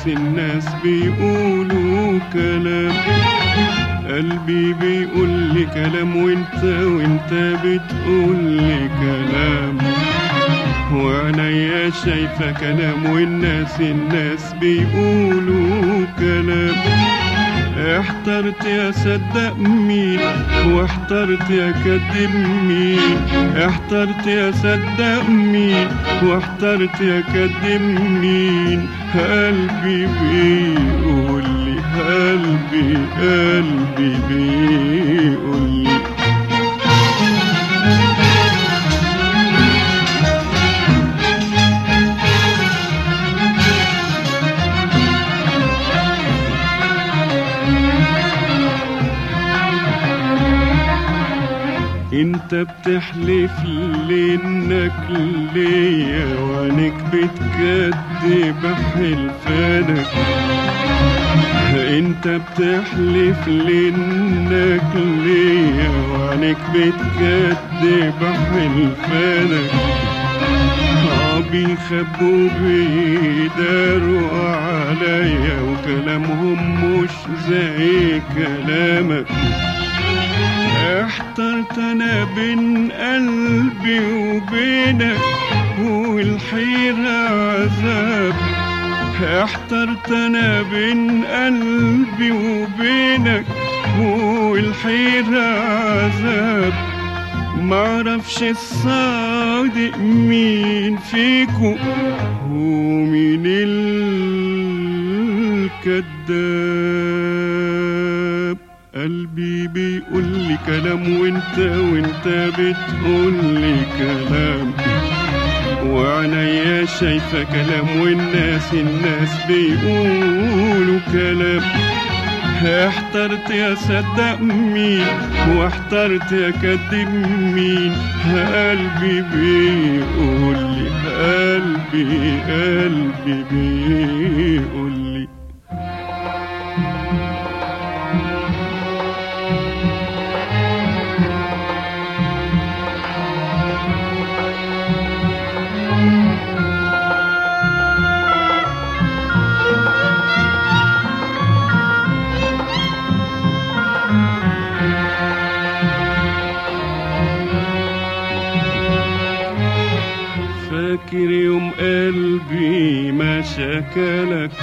والناس الناس بيقولوا كلام قلبي بيقول لي كلام وانت وانت بتقول لي كلام وعينيا شايفة كلام والناس الناس بيقولوا كلام احترت يا صدق مين واحترت يا كدب مين احترت يا صدق مين واحترت يا كدب مين قلبي بيقول لي قلبي قلبي بيقول لي انت بتحلف لي انك ليا وعينك بتكدب حلفانك انت بتحلف لي انك ليا وعينك بتكدب حلفانك اه بيخبوا بيداروا عليا وكلامهم مش زي كلامك احترت انا بين قلبي وبينك والحيرة عذاب احترت انا بين قلبي وبينك والحيرة عذاب معرفش الصادق مين فيكو ومين الكذاب قلبي بيقول لي كلام وانت وانت بتقول لي كلام وعينيا شايفة كلام والناس الناس بيقولوا كلام احترت يا صدق مين واحترت يا كدب مين قلبي بيقول لي قلبي قلبي بيقول لي فاكر يوم قلبي ما شكلك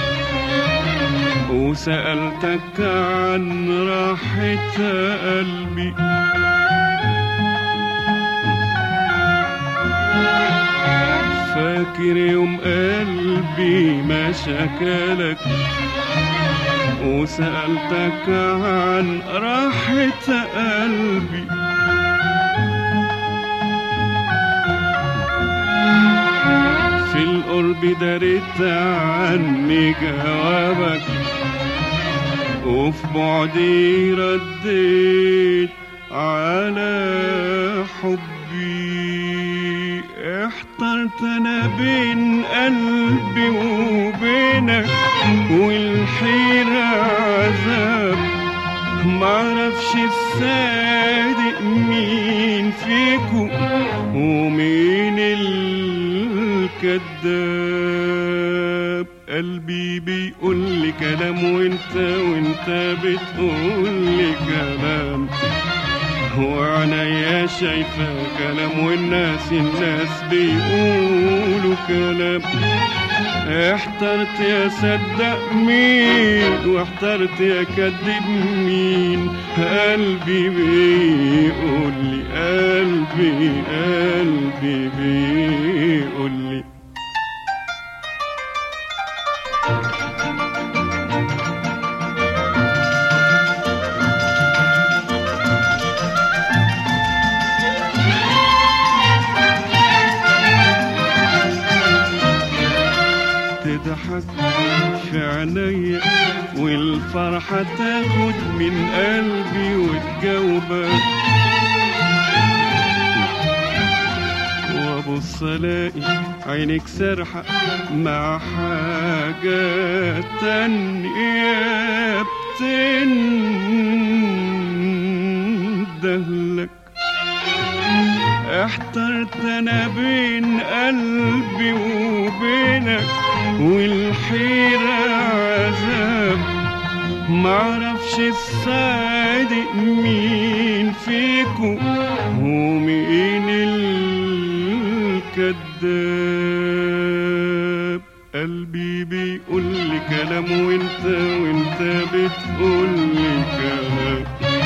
وسألتك عن راحة قلبي فاكر يوم قلبي ما شكلك وسألتك عن راحة قلبي في القرب دريت عني جوابك وفي بعدي رديت على حبي احترت انا بين قلبي وبينك والحيرة عذاب معرفش الصادق مين فيكو ومين الكذاب قلبي بيقول لي كلام وانت وانت بتقول لي كلام وعينيا شايفة كلام والناس الناس بيقولوا كلام احترت يا صدق مين واحترت يا كدب مين قلبي بيقول لي قلبي قلبي بيقول لي تضحك في عينيا والفرحة تاخد من قلبي وتجاوبك وابص الاقي عينك سرحة مع حاجة تانية بتندهلك احترت انا بين قلبي وبينك والحيرة معرفش الصادق مين فيكو ومين الكذاب قلبي بيقول لي كلام وانت وانت بتقول لي كلام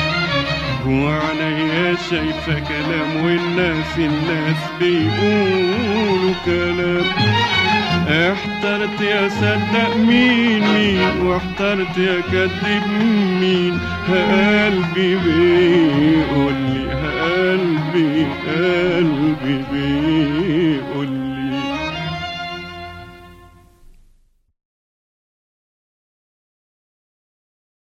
وعليا شايفة كلام والناس الناس بيقولوا كلام احترت يا صدق مين مين واحترت يا كذب مين قلبي بيقول لي قلبي قلبي بيقول